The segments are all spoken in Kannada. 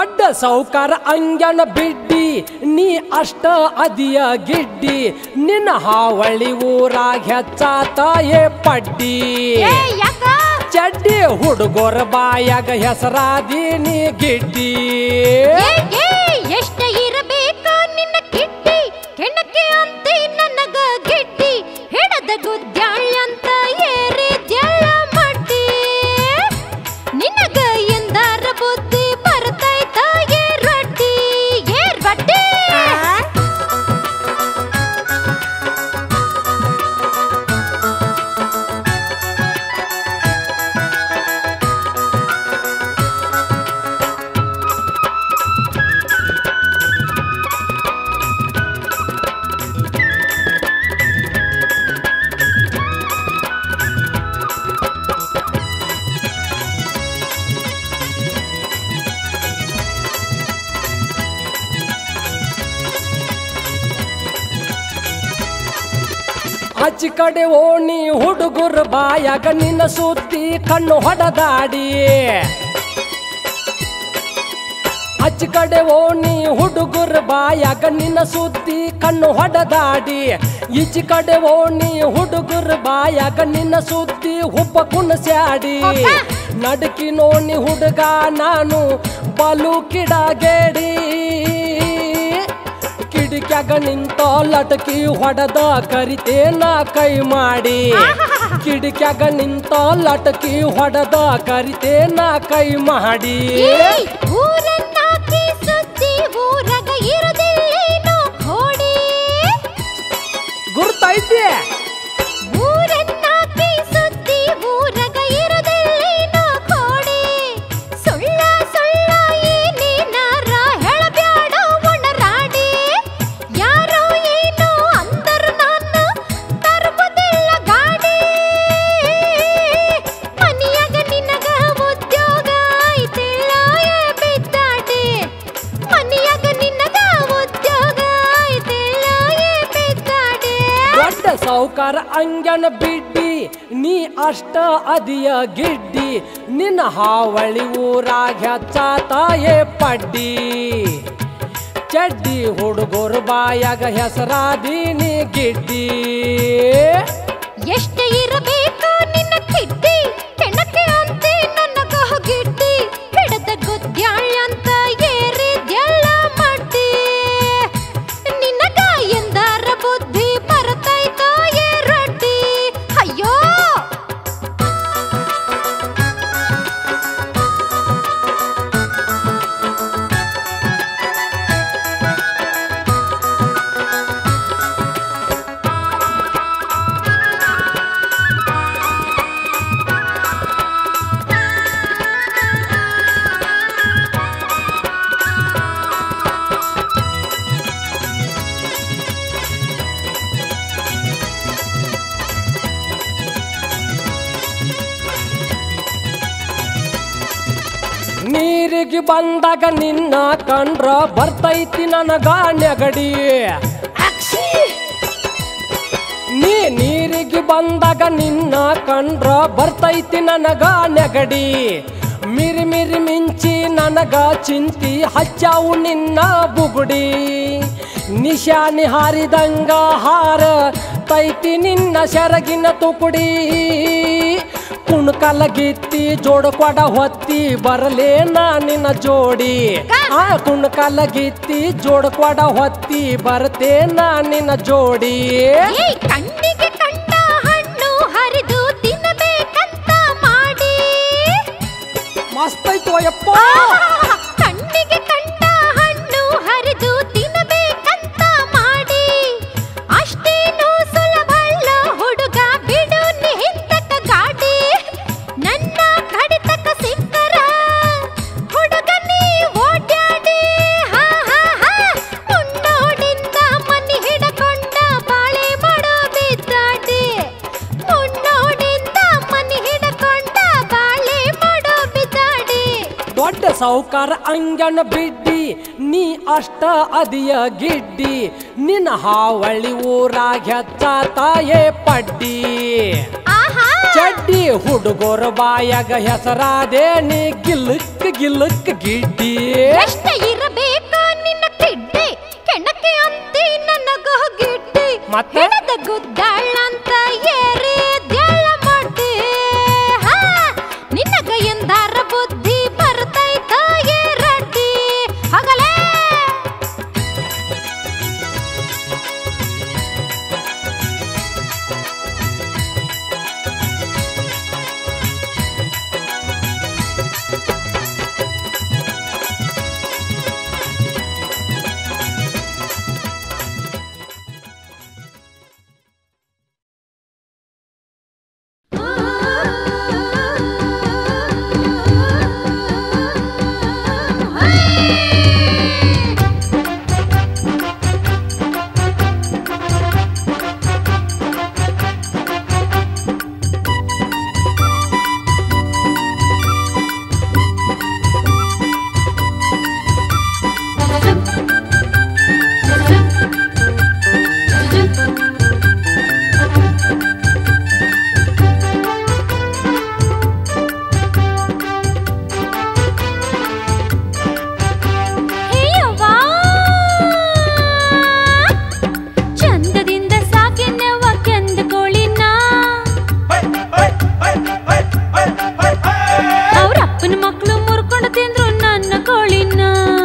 ದೊಡ್ಡ ಸೌಕಾರ ಅಂಗನ ಬಿಡ್ಡಿ ನೀ ಅಷ್ಟ ಅದಿಯ ಗಿಡ್ಡಿ ನಿನ್ನ ಹಾವಳಿ ಊರಾಗ ಹೆಚ್ಚಾತ ಏ ಪಡ್ಡಿ ಏ ಯಾಕ ಚಡ್ಡಿ ಹುಡುಗರ ಬಾಯಾಗ ಹೆಸರಾದೀನಿ ಗಿಡ್ಡಿ ಏ ಏ ಎಷ್ಟ ಇರಬೇಕ ನಿನ್ನ ಕಿಟ್ಟಿ ಕೆಣಕೆ ಅಂತಿ ನನಗ ಗಿಟ್ಟಿ ಹಿಡದ ಗುದ್ಯಾಳ್ ಅಂತ ಏರಿದ್ಯಾಳ ಮಟ್ಟಿ ನಿನಗ ಎಂದಾರ ಬುದ್ಧಿ ಬರ್ತೈತ ಏ ರೊಟ್ಟಿ ಏರ್ ಬಟ್ಟಿ ಆಚಿ ಕಡೆ ಓಣಿ ಹುಡುಗರ ಬಾಯಾಗ ನಿನ್ನ ಸುತ್ತಿ ಕಣ್ಣು ಹೊಡೆದಾಡಿ ಅಚ್ಚ ಕಡೆ ಓಣಿ ಹುಡುಗರ ಬಾಯಾಗ ನಿನ್ನ ಸುತ್ತಿ ಕಣ್ಣು ಹೊಡೆದಾಡಿ ಈಚಿ ಕಡೆ ಓಣಿ ಹುಡುಗರ ಬಾಯಾಗ ನಿನ್ನ ಸುತ್ತಿ ಹುಬ್ಬ ಕುಣಸ್ಯಾಡಿ ಅಪ್ಪ. ನಡಕಿ ನೋಣಿ ಹುಡುಗ ನಾನು ಬಲು ಕಿಡಗೇಡಿ ಕಿಡಿಕ್ಯಾಗ ನಿಂತ ಲಟಕಿ ಹೊಡೆದ ಕರಿತೇನ ಕೈ ಮಾಡಿ ಕಿಡಿಕ್ಯಾಗ ನಿಂತ ಲಟಕಿ ಹೊಡೆದ ಕರಿತೇನ ಕೈ ಮಾಡಿ ಏಯ್ ಊರನ್ನಾಕಿ ಸುದ್ದಿ ಊರಗ ಇರದಿಲ್ಲೇನೋ ಕೋಡಿ ಗುರ್ತೈತಿ ಊರನ್ನಾಕಿ ಸುದ್ದಿ ಊರಗ ಇರದಿಲ್ಲೇನೋ ಕೋಡಿ ಸುಳ್ಳ ಸುಳ್ಳ ಏನೇನಾರ ಹೇಳಬ್ಯಾಡೋ ಒಣರಾಡಿ ಯಾರೋ ಏನೋ ಅಂದರು ನಾನು ತರುವುದಿಲ್ಲ ಗಾಡಿ ಮನಿಯಾಗ ನಿನಗ ಉದ್ಯೋಗ ಐತಿಲ್ಲ ಏ ಬಿದ್ದಾಡಿ ಮನಿಯಾಗ ನಿನಗ ಉದ್ಯೋಗ ಐತಿಲ್ಲ ಏ ಬಿದ್ದಾಡಿ ದೊಡ್ಡ ಸಾವುಕಾರ ಅಂಗನ ಬಿಡ್ಡಿ ನೀ ಅಷ್ಟ ಅದಿಯ ಗಿಡ್ಡಿ ನಿನ್ನ ಹಾವಳಿ ಊರಾಗ ಹೆಚ್ಚಾತ ಏ ಪಡ್ಡಿ ಚಡ್ಡಿ ಹುಡುಗರು ಬಾಯಾಗ ಹೆಸರಾದೀನಿ ಗಿಡ್ಡಿ ಎಷ್ಟು ಇರಬೇಕು ನಿನ್ನ ಕಿಡ್ಡಿ ಕೆಣಕೆ ಅಂತೆ ನನ್ನ ಗಿಡ್ಡಿ ಹಿಡದ ಗುದ್ಯಾಳ್ ಅಂತ ಏರಿದ್ಯಲ್ಲ ಮಡ್ಡಿ ನಿನಗ ಎಂದಾರ ಬುದ್ಧಿ ಬರ್ತೈತ ಏ ರೊಟ್ಟಿ ಅಯ್ಯೋ ನೀರಿಗೆ ಬಂದಾಗ ನಿನ್ನ ಕಂಡ್ರ ಬರ್ತೈತಿ ನನಗ ನೆಗಡಿ ನೀ ನೀರಿಗೆ ಬಂದಾಗ ನಿನ್ನ ಕಂಡ್ರ ಬರ್ತೈತಿ ನನಗ ನೆಗಡಿ ಮಿರಿ ಮಿರಿ ಮಿಂಚಿ ನನಗ ಚಿಂತಿ ಹಚ್ಚಾವು ನಿನ್ನ ಬುಗುಡಿ ನಿಶಾನಿ ಹಾರಿದಂಗ ಹಾರ ತೈತಿ ನಿನ್ನ ಸೆರಗಿನ ತುಕುಡಿ ಕುಣ್ಕಲ ಗಿತ್ತಿ ಜೋಡ ಕೊಡ ಹೊತ್ತಿ ಬರಲೇ ನಾ ನಿನ್ನ ಜೋಡಿ ಆ ಕುಣ್ಕಲ ಗಿತ್ತಿ ಜೋಡ ಕೊಡ ಹೊತ್ತಿ ಬರ್ತೇ ನಾ ನಿನ್ನ ಜೋಡಿ ಏಯ್ ಕಣ್ಣಿಗೆ ಕಂಡ ಹಣ್ಣು ಹರಿದು ತಿನ್ನಬೇಕಂತ ಮಾಡಿ ಮಸ್ತ್ ಐತು ಅಯ್ಯಪ್ಪ ಆಹ್! ಕಣ್ಣಿಗೆ ಕಂಡ ಹಣ್ಣು ಹರಿದು ತಿನ್ನಬೇಕಂತ ಮಾಡಿ ಅಷ್ಟೇನು ಸುಲಭಲ್ಲ ಹುಡುಗ ಬಿಡು ನೀ ಹಿಂದಕ್ಕ ಗಾಡಿ ನನ್ನ ಕಡಿತಕ ಸಿಕ್ಕರ ಹುಡುಗ ನೀ ಓಡ್ಯಾಡಿ ಹಾ ಹಾ ಹಾ ಮುನ್ನೋಡಿಂದ ಮನಿ ಹಿಡಕೊಂಡ ಬಾಳೆ ಮಾಡೋ ಬಿದ್ದಾಡಿ ಮುನ್ನೋಡಿಂದ ಮನಿ ಹಿಡಕೊಂಡ ಬಾಳೆ ಮಾಡೋ ಬಿದ್ದಾಡಿ ದೊಡ್ಡ ಸಾವುಕಾರ ಅಂಗನ ಬಿಡ್ಡಿ ನೀ ಅಷ್ಟ ಅದಿಯ ಗಿಡ್ಡಿ ನಿನ್ನ ಹಾವಳಿ ಊರಾಗ ಹೆಚ್ಚಾತ ಏ ಪಡ್ಡಿ ಆಹಾ ಚಡ್ಡಿ ಹುಡುಗರ ಬಾಯಾಗ ಹೆಸರಾದೇನಿ ಗಿಲ್ಲಕ್ ಗಿಲ್ಲಕ್ ಗಿಡ್ಡಿ ಎಷ್ಟ ಇರಬೇಕ ನಿನ್ನ ತಿಡ್ಡಿ ಕೆಣಕೆ ಅಂತಿ ನನಗ ಗಿಡ್ಡಿ ಮತ್ತೆ? ಹೆಣದ ಗುದ್ದಾಳಂತ ಏರಿ ದ್ಯಾಳ ಮಾಡಿ ಹಾ, ನಿನಗ ಎಂದಾರ ಬುದ್ಧಿ ಬರ್ತೈತ ಏರಡ್ಡಿ ಹಗಲೇ ಹೇಯವ್ವಾ ಚಂದದಿಂದ ಸಾಕಿನವ್ವ ಕೆಂದ ಕೋಳಿನ ಅವ್ರ ಅಪ್ಪನ ಮಕ್ಕಳು ಮುರ್ಕೊಂಡು ತಿಂದ್ರು ನನ್ನ ಕೋಳಿನ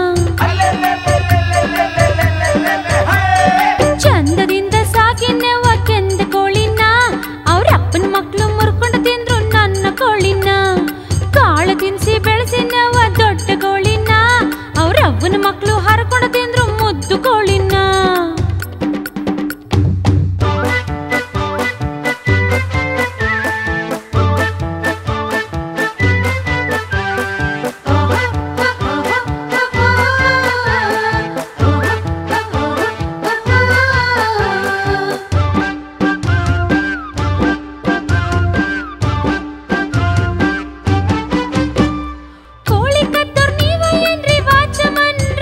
ಚಂದದಿಂದ ಸಾಕಿನವ್ವ ಕೆಂದ ಕೋಳಿನ ಅವ್ರ ಅಪ್ಪನ ಮಕ್ಕಳು ಮುರ್ಕೊಂಡು ತಿಂದ್ರು ನನ್ನ ಕೋಳಿನ ಕಾಳು ತಿನ್ಸಿ ಬೆಳೆಸಿನವ್ವ ದೊಡ್ಡ ಕೋಳಿನ ಅವ್ರ ಅವ್ವನ ಮಕ್ಕಳು ಹರ್ಕೊಂಡು ತಿಂದ್ರು ಮುದ್ದು ಕೋಳಿನ ಕೋಳಿ ಕತ್ತೋರ್ ನೀವ ಏನ್ರಿ ವಾಚಮನ್ರ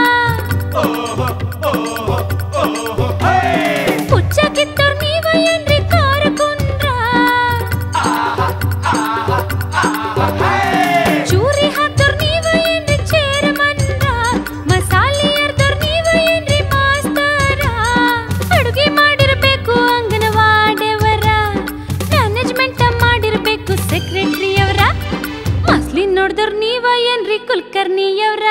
ಹುಚ್ಚ ಕಿತ್ತೋರ್ ನೀವ ಏನ್ರಿ ಕಾರಕುಂದ್ರ ಚೂರಿ ಹಾಕ್ದೋರ್ ನೀವ ಏನ್ರಿ ಚೇರಮನ್ರ ಮಸಾಲೆ ಅರ್ದೋರ್ ನೀವ ಏನ್ರಿ ಮಾಸ್ತರ ಅಡುಗೆ ಮಾಡಿರ್ಬೇಕು ಅಂಗನವಾಡೆವರ ಮ್ಯಾನೇಜ್ಮೆಂಟ್ ಮಾಡಿರ್ಬೇಕು ಸೆಕ್ರೆಟರಿಯವರ ಮಸ್ಲಿ ನೋಡ್ದೋರ್ ನೀವ ಏನ್ರಿ ಕುಲ್ಕರ್ಣಿಯವ್ರ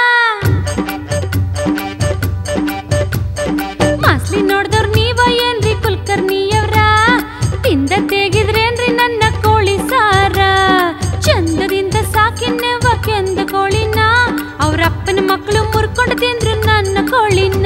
ಮಸ್ಲಿ ನೋಡ್ದೋರ್ ನೀವ ಏನ್ರಿ ಕುಲ್ಕರ್ಣಿಯವ್ರ ತಿಂದ ತೆಗಿದ್ರೇನ್ರಿ ನನ್ನ ಕೋಳಿ ಸಾರ ಚಂದದಿಂದ ಸಾಕಿನವ ಕೆಂದ ಕೋಳಿನ ಅವ್ರ ಅಪ್ಪನ ಮಕ್ಕಳು ಮುರ್ಕೊಂಡು ತಿಂದ್ರು ನನ್ನ ಕೋಳಿನ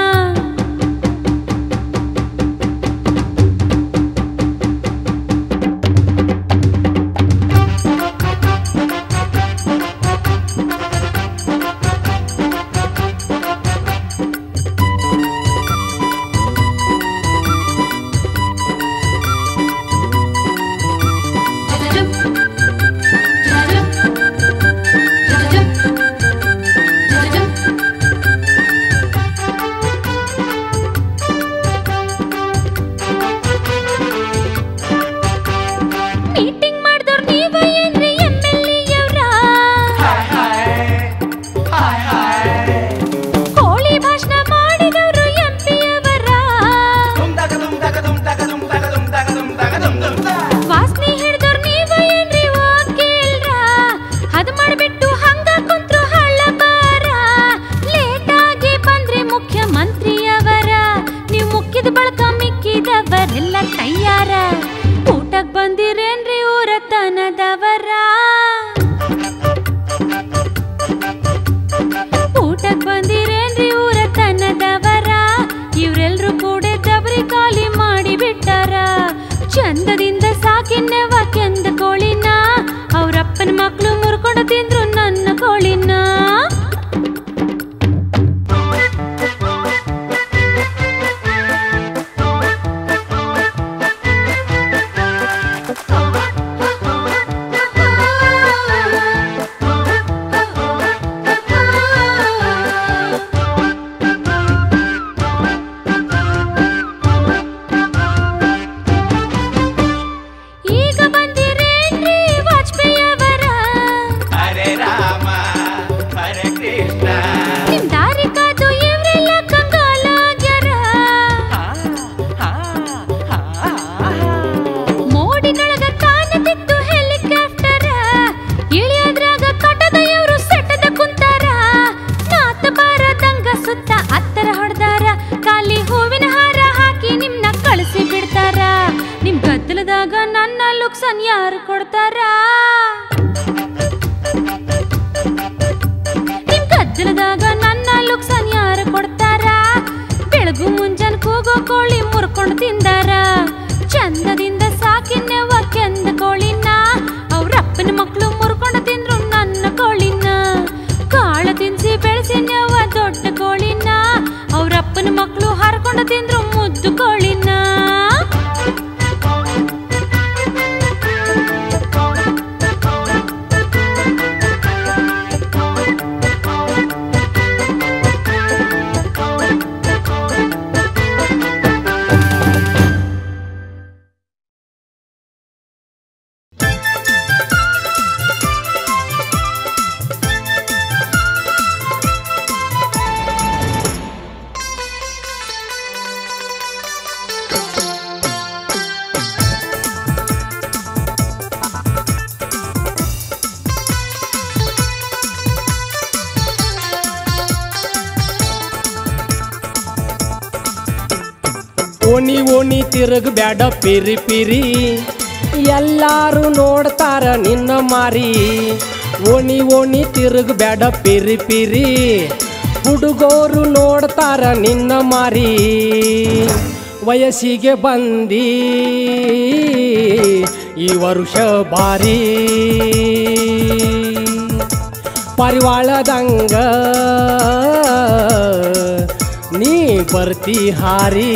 ಮೀಟಿಂಗ್ ಮಾಡ್ದೋರ್ ನೀವ ಏನ್ರಿ ಎಂ ಎಲ್ ಕೋಳಿ ಭಾಷಣ ಮಾಡಿದವರು ಎಂ ಪಿಯವರ ವಾಸನೆ ಹಿಡ್ದೋರ್ ನೀವ ಏನ್ರಿ ವಕೀಲ್ರ ಅದ್ ಮಾಡ್ಬಿಟ್ಟು ಹಂಗ ಕುಂತ್ರು ಹಳ್ಳ ಬಾರ ಲೇಟ್ ಆಗಿ ಬಂದ್ರಿ ಮುಖ್ಯಮಂತ್ರಿಯವರ ನೀವು ಮುಕ್ಕಿದ ಬಳಕ ಮಿಕ್ಕಿದವರೆಲ್ಲ ತಯ್ಯಾರ ಊಟಕ್ ಬಂದಿರೇನ್ರಿ ಊರ ತನದವರ ಊಟಕ್ ಬಂದಿರೇನ್ರಿ ಊರ ತನದವರ ಇವ್ರೆಲ್ರು ಕೂಡ ಜಬರಿ ಖಾಲಿ ಮಾಡಿ ಬಿಟ್ಟಾರ ಚಂದದಿಂದ ಸಾಕಿನ್ನವ ಕೆಂದ ಕೋಳಿನ ಅವ್ರಪ್ಪನ ಮಕ್ಕಳು ಮುರ್ಕೊಂಡು ತಿಂದ್ರು ನನ್ನ ಕೋಳಿನ ಈಗ ತಿಂದ್ರು ಮುದ್ದು ಕೋಳಿನ ಓಣಿ ಓಣಿ ತಿರುಗ್ ಬ್ಯಾಡ ಪಿರಿ ಪಿರಿ ಎಲ್ಲಾರು ನೋಡ್ತಾರ ನಿನ್ನ ಮಾರಿ ಓಣಿ ಓಣಿ ತಿರುಗ್ ಬ್ಯಾಡ ಪಿರಿ ಪಿರಿ ಹುಡುಗೋರು ನೋಡ್ತಾರ ನಿನ್ನ ಮಾರಿ ವಯಸ್ಸಿಗೆ ಬಂದಿ ಈ ವರುಷ ಬಾರಿ ಪರಿವಾಳದಂಗ ನೀ ಬರ್ತಿ ಹಾರಿ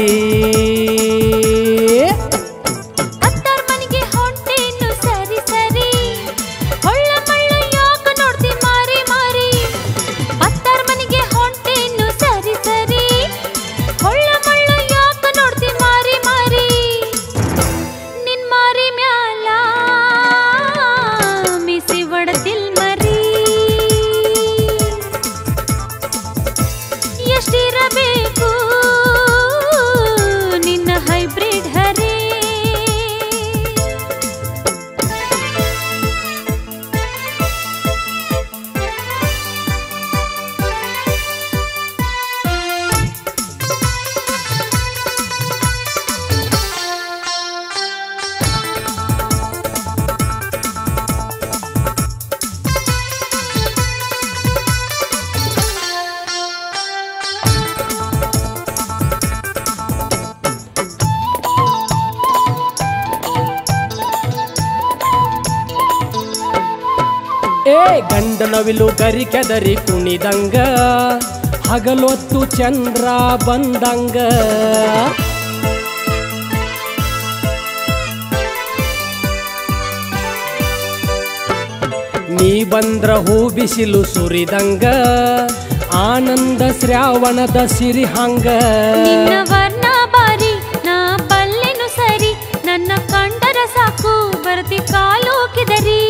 ಅತ್ತಾರ್ ಮನೆಗೆ ಹೊಂಟೇನು ಸರಿ ಸರಿ ಹೊಳ್ಳ ಮಳ್ಳ ಯಾಕ ನೋಡ್ತಿ ಮಾರಿ ಮಾರಿ ಅತ್ತಾರ್ ಮನೆಗೆ ಹೊಂಟೇನು ಸರಿ ಸರಿ ಹೊಳ್ಳ ಮಳ್ಳ ಯಾಕ ನೋಡ್ತಿ ಮಾರಿ ಮಾರಿ ನಿನ್ ಮಾರಿ ಮ್ಯಾಲ ಮಿಸಿ ಒಡತಿಲ್ ಮರಿ ಎಷ್ಟಿರಬೇಕು ನಿನ್ನ ಹೈಬ್ರಿಡ್ ಹರೇ ಏ ಗಂಡನವಿಲು ಗರಿ ಕೆದರಿ ಕುಣಿದಂಗ ಹಗಲೊತ್ತು ಚಂದ್ರ ಬಂದಂಗ ನೀ ಬಂದ್ರ ಹೂ ಬಿಸಿಲು ಸುರಿದಂಗ ಆನಂದ ಶ್ರಾವಣದ ಸಿರಿ ಹಂಗ ನಿನ್ನ ವರ್ಣ ಬಾರಿ ನಾ ಬಲ್ಲೆನು ಸರಿ ನನ್ನ ಕಂಡರ ಸಾಕು ಬರ್ತಿ ಕಾಲು ಕಿದರಿ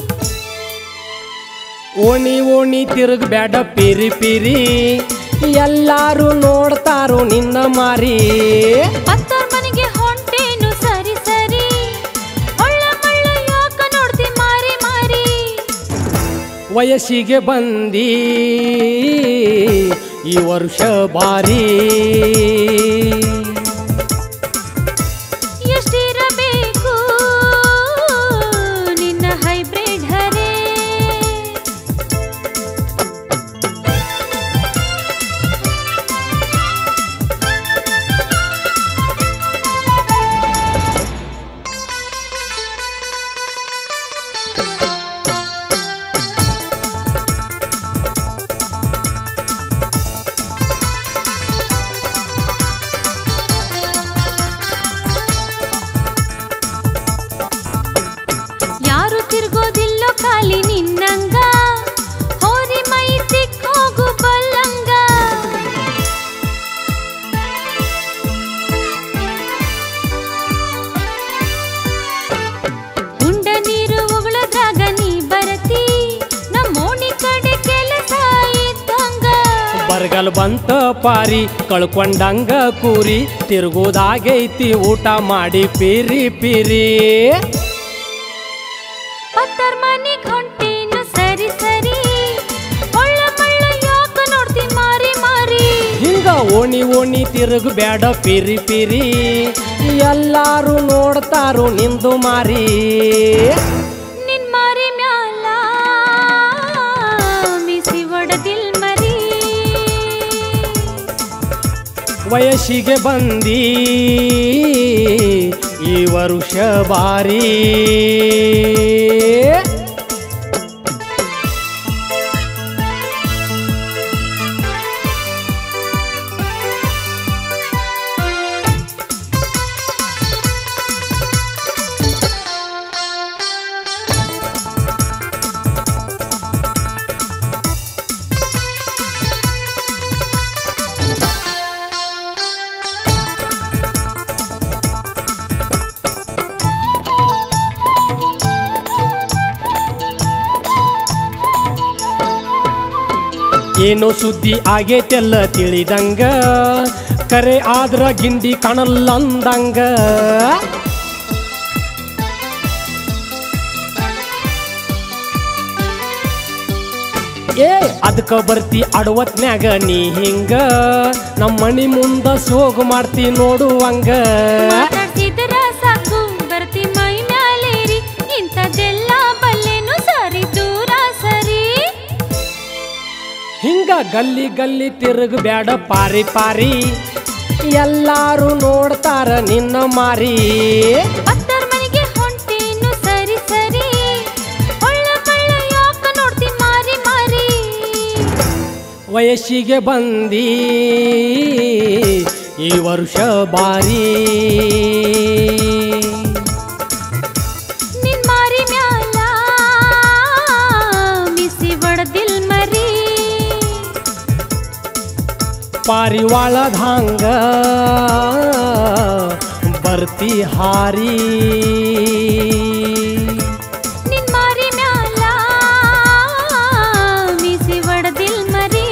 ಓಣಿ ಓಣಿ ತಿರುಗ್ ಬ್ಯಾಡ ಪಿರಿ ಪಿರಿ ಎಲ್ಲಾರು ನೋಡ್ತಾರೋ ನಿನ್ನ ಮಾರಿ ಪತ್ತೋರ್ ಮನೆಗೆ ಹೊಂಟೇನು ಸರಿ ಸರಿ ಒಳ್ಳ ಮಳ್ಳ ಯಾಕ ನೋಡ್ತಿ ಮಾರಿ ಮಾರಿ ವಯಸ್ಸಿಗೆ ಬಂದಿ ಈ ವರ್ಷ ಬಾರಿ ಎಷ್ಟಿರಬೇಕು ನಿನ್ನ ಹೈಬ್ರಿಡ್ ಹರೇ ಯಾರು ತಿರ್ಗೋದಿಲ್ಲೋ ಖಾಲಿ ನಿನ್ನಂಗ ಹೋರಿ ಮೈ ಹೋಗು ಬಲ್ಲಂಗ ಉಂಡ ನೀರು ಉಗುಳದ್ರಾಗ ನೀ ಬರತಿ ನಮ್ಮೋಣಿ ಕಡೆ ಕೆಲಸ ಇದ್ದಂಗ ಬರಗಲ್ ಬಂತ ಪಾರಿ ಕಳ್ಕೊಂಡಂಗ ಕೂರಿ ತಿರುಗೋದಾಗೈತಿ ಊಟ ಮಾಡಿ ಪಿರಿ ಪಿರಿ ಪತ್ತರ್ ಮನೆಗ್ ಹೊಂಟೇನು ಸರಿ ಸರಿ ಒಳ್ಳ ಮಳ್ಳ ಯಾಕ ನೋಡ್ತಿ ಮಾರಿ ಮಾರಿ ಹಿಂಗ ಓಣಿ ಓಣಿ ತಿರುಗ್ ಬ್ಯಾಡ ಪಿರಿ ಪಿರಿ ಎಲ್ಲಾರು ನೋಡ್ತಾರೋ ನಿಂದು ಮಾರಿ ನಿನ್ ಮಾರಿ ಮ್ಯಾಲ ಮಿಸಿ ಒಡದಿಲ್ ಮರಿ ವಯಸ್ಸಿಗೆ ಬಂದಿ ಈ ವರುಷ ಬಾರಿ ಏನೋ ಸುದ್ದಿ ಆಗೈತೆಲ್ಲ ತಿಳಿದಂಗ ಕರೆ ಆದ್ರ ಗಿಂಡಿ ಕಾಣಲ್ಲ ಅಂದಂಗ ಏ ಅದಕ್ಕ ಬರ್ತಿ ಅಡವತ್ನ್ಯಾಗ ನೀ ಹಿಂಗ ನಮ್ಮ ಮನಿ ಮುಂದ ಸೋಗು ಮಾಡ್ತಿ ನೋಡುವಂಗ ಮಾತಾಡ್ಸಿದ್ರ ಸಾಕು ಬರ್ತಿ ಮೈ ಮ್ಯಾಲೇರಿ ಇಂಥದ್ದೆಲ್ಲ ಬಲ್ಲೆನು ಸರಿ ದೂರ ಸರಿ ಹಿಂಗ ಗಲ್ಲಿ ಗಲ್ಲಿ ತಿರುಗ ಬ್ಯಾಡ ಪಾರಿ ಪಾರಿ ಎಲ್ಲಾರು ನೋಡ್ತಾರ ನಿನ್ನ ಮಾರಿ ಅತ್ತರ್ ಮನೆಗೆ ಹೊಂಟೇನು ಸರಿ ಸರಿ ಒಳ್ಳ ಕಳ್ಳ ಯಾಕ ನೋಡ್ತಿ ಮಾರಿ ಮಾರಿ ವಯಸ್ಸಿಗೆ ಬಂದಿ ಈ ವರ್ಷ ಬಾರಿ ನಿನ್ ಮಾರಿ ಮ್ಯಾಲ ಬಿಸಿ ಬಡದಿಲ್ ಮರಿ ಪಾರಿವಾಳದ ಹಂಗ ಬರ್ತಿ ಹಾರಿ ನಿನ್ ಮಾರಿ ಮ್ಯಾಲ ಬಿಸಿ ಬಡದಿಲ್ ಮರಿ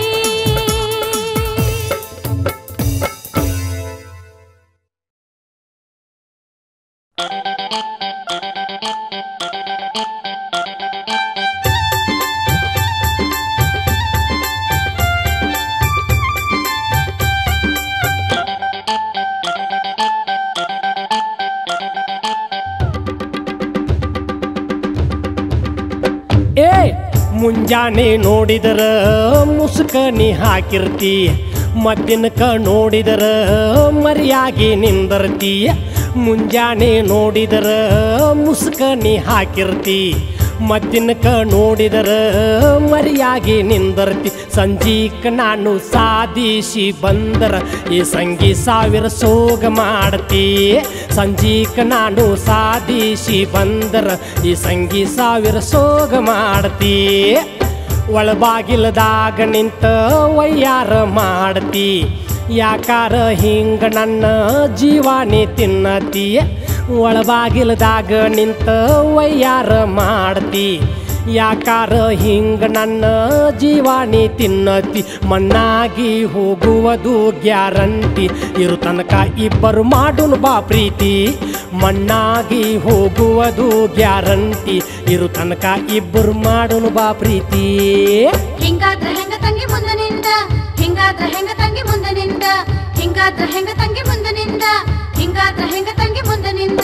ಏ ಮುಂಜಾನೆ ನೋಡಿದರ ಮುಸುಕ ನೀ ಹಾಕಿರ್ತಿ ಮಧ್ಯಾಹ್ನಕ ನೋಡಿದರ ಮರಿಯಾಗಿ ನಿಂದರ್ತಿ ಮುಂಜಾನೆ ನೋಡಿದರ ಮುಸುಕ ನೀ ಹಾಕಿರ್ತಿ ಮಧ್ಯಾಹ್ನಕ ನೋಡಿದರ ಮರಿಯಾಗಿ ನಿಂದರ್ತಿ ಸಂಜೀಕ ನಾನು ಸಾಧಿಸಿ ಬಂದರ ಈ ಸಂಗಿ ಸಾವಿರ ಸೋಗ ಮಾಡ್ತಿ ಸಂಜೀಕ ನಾನು ಸಾಧಿಸಿ ಬಂದರ ಈ ಸಂಗಿ ಸಾವಿರ ಸೋಗ ಮಾಡ್ತಿ ಒಳಬಾಗಿಲದಾಗ ನಿಂತ ವಯ್ಯಾರ ಮಾಡ್ತಿ ಯಾಕಾರ ಹಿಂಗ ನನ್ನ ಜೀವಾನಿ ತಿನ್ನತಿ ಒಳಬಾಗಿಲದಾಗ ನಿಂತ ವಯ್ಯಾರ ಮಾಡ್ತಿ ಯಾಕಾರ ಹಿಂಗ ನನ್ನ ಜೀವಾನಿ ತಿನ್ನತಿ ಮಣ್ಣಾಗಿ ಹೋಗುವುದು ಗ್ಯಾರಂಟಿ ಇರು ತನಕ ಇಬ್ಬರು ಮಾಡುನು ಬಾ ಪ್ರೀತಿ ಮಣ್ಣಾಗಿ ಹೋಗುವುದು ಗ್ಯಾರಂಟಿ ಇರು ತನಕ ಇಬ್ಬರು ಮಾಡುನು ಬಾ ಪ್ರೀತಿ ಹಿಂಗಾದ್ರ ಹೆಂಗ ತಂಗಿ ಮುಂದನಿಂದ ಹಿಂಗಾದ್ರ ಹೆಂಗ ತಂಗಿ ಮುಂದನಿಂದ ಹಿಂಗಾದ್ರ ಹೆಂಗ ತಂಗಿ ಮುಂದನಿಂದ ಹಿಂಗಾದ್ರ ಹೆಂಗ ತಂಗಿ ಮುಂದನಿಂದ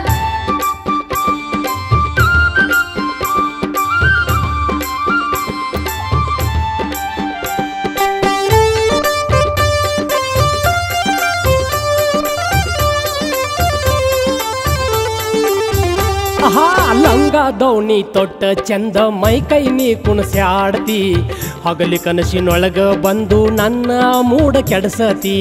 ಆಹಾ ಲಂಗ ದೌಣಿ ತೊಟ್ಟ ಚಂದ ಮೈ ಕೈ ನೀ ಕುಣಸ್ಯಾಡ್ತಿ ಹಗಲಿ ಕನಸಿನೊಳಗ ಬಂದು ನನ್ನ ಮೂಡ ಕೆಡಸತಿ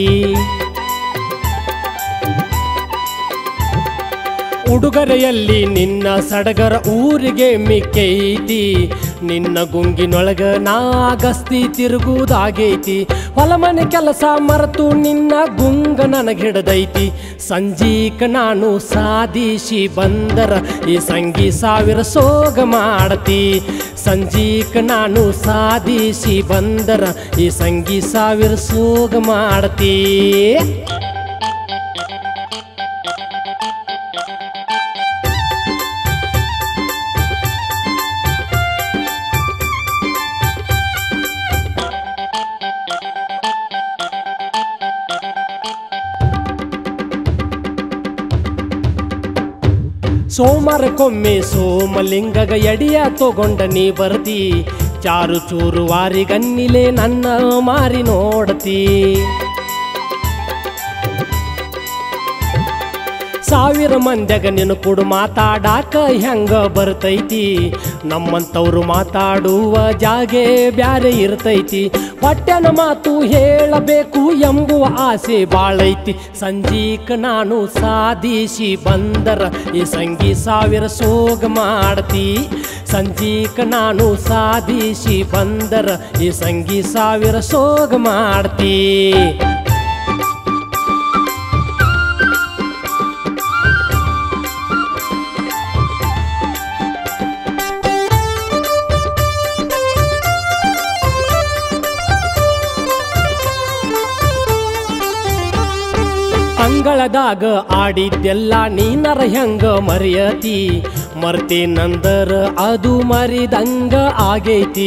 ಉಡುಗೊರೆಯಲ್ಲಿ ನಿನ್ನ ಸಡಗರ ಊರಿಗೆ ಮಿಕ್ಕೈತಿ ನಿನ್ನ ಗುಂಗಿನೊಳಗ ನಾಗಸ್ತಿ ತಿರುಗುವುದಾಗೈತಿ ಹೊಲಮನೆ ಕೆಲಸ ಮರೆತು ನಿನ್ನ ಗುಂಗ ನನಗಿಡದೈತಿ ಸಂಜೀಕ ನಾನು ಸಾಧಿಸಿ ಬಂದರ ಈ ಸಂಗಿ ಸಾವಿರ ಸೋಗ ಮಾಡತಿ ಸಂಜೀಕ ನಾನು ಸಾಧಿಸಿ ಬಂದರ ಈ ಸಂಗಿ ಸಾವಿರ ಸೋಗ ಮಾಡತಿ ಸೋಮರಕ್ಕೊಮ್ಮೆ ಸೋಮಲಿಂಗಗ ಎಡಿಯ ತಗೊಂಡ ನೀ ಬರ್ತಿ ಚಾರು ಚೂರು ವಾರಿಗನ್ನಿಲೆ ನನ್ನ ಮಾರಿ ನೋಡತಿ ಸಾವಿರ ಮಂದ್ಯಾಗ ನಿನ್ನ ಕೊಡು ಮಾತಾಡಾಕ ಹೆಂಗ ಬರ್ತೈತಿ ನಮ್ಮಂತವ್ರು ಮಾತಾಡುವ ಜಾಗೆ ಬ್ಯಾರೆ ಇರ್ತೈತಿ ಹೊಟ್ಟೆನ ಮಾತು ಹೇಳಬೇಕು ಎಂಬುವ ಆಸೆ ಬಾಳೈತಿ ಸಂಜೀಕ ನಾನು ಸಾಧಿಸಿ ಬಂದರ ಈ ಸಂಗಿ ಸಾವಿರ ಸೋಗ ಮಾಡ್ತಿ ಸಂಜೀಕ ನಾನು ಸಾಧಿಸಿ ಬಂದರ ಈ ಸಂಗಿ ಸಾವಿರ ಸೋಗ ಮಾಡ್ತಿ ಬಾಳದಾಗ ಆಡಿದ್ದೆಲ್ಲ ನೀನರ ಹೆಂಗ ಮರೆಯತಿ ಮರ್ತೇನಂದರ ಅದು ಮರಿದಂಗ ಆಗೈತಿ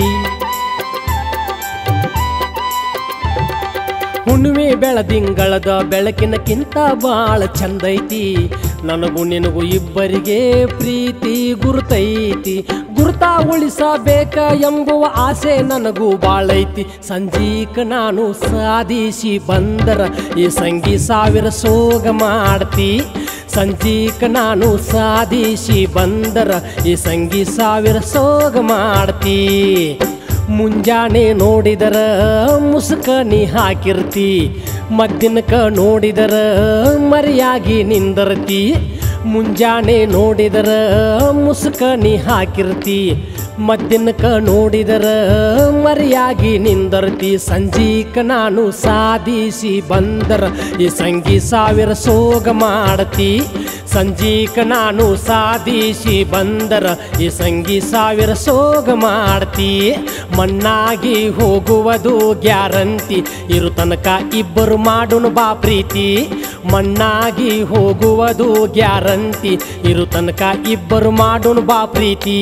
ಹುಣ್ಣಿಮೆ ಬೆಳದಿಂಗಳದ ಬೆಳಕಿನಕ್ಕಿಂತ ಬಾಳ ಚಂದೈತಿ ನನಗೂ ನಿನಗೂ ಇಬ್ಬರಿಗೆ ಪ್ರೀತಿ ಗುರುತೈತಿ ಗುರುತ ಉಳಿಸಬೇಕ ಎಂಬುವ ಆಸೆ ನನಗೂ ಬಾಳೈತಿ ಸಂಜೀಕ ನಾನು ಸಾಧಿಸಿ ಬಂದರ ಈ ಸಂಗಿ ಸಾವಿರ ಸೋಗ ಮಾಡ್ತಿ ಸಂಜೀಕ ನಾನು ಸಾಧಿಸಿ ಬಂದರ ಈ ಸಂಗಿ ಸಾವಿರ ಸೋಗ ಮಾಡ್ತಿ ಮುಂಜಾನೆ ನೋಡಿದರ ಮುಸುಕ ನೀ ಹಾಕಿರ್ತಿ ಮದ್ದಿನಕ ನೋಡಿದರ ಮರಿಯಾಗಿ ನಿಂದರ್ತಿ ಮುಂಜಾನೆ ನೋಡಿದರ ಮುಸುಕ ನೀ ಹಾಕಿರ್ತಿ ಮದ್ದಿನಕ ನೋಡಿದರ ಮರಿಯಾಗಿ ನಿಂದರ್ತಿ ಸಂಜೀಕ ನಾನು ಸಾಧಿಸಿ ಬಂದರ ಈ ಸಂಗಿ ಸಾವಿರ ಸೋಗ ಮಾಡ್ತಿ ಸಂಜೀಕ ನಾನು ಸಾಧಿಸಿ ಬಂದರ ಈ ಸಂಗಿ ಸಾವಿರ ಸೋಗ ಮಾಡ್ತಿ ಮಣ್ಣಾಗಿ ಹೋಗುವುದು ಗ್ಯಾರಂಟಿ ಇರು ತನಕ ಇಬ್ಬರು ಮಾಡುನು ಬಾ ಪ್ರೀತಿ ಮಣ್ಣಾಗಿ ಹೋಗುವುದು ಗ್ಯಾರಂಟಿ ಇರು ತನಕ ಇಬ್ಬರು ಮಾಡುನು ಬಾ ಪ್ರೀತಿ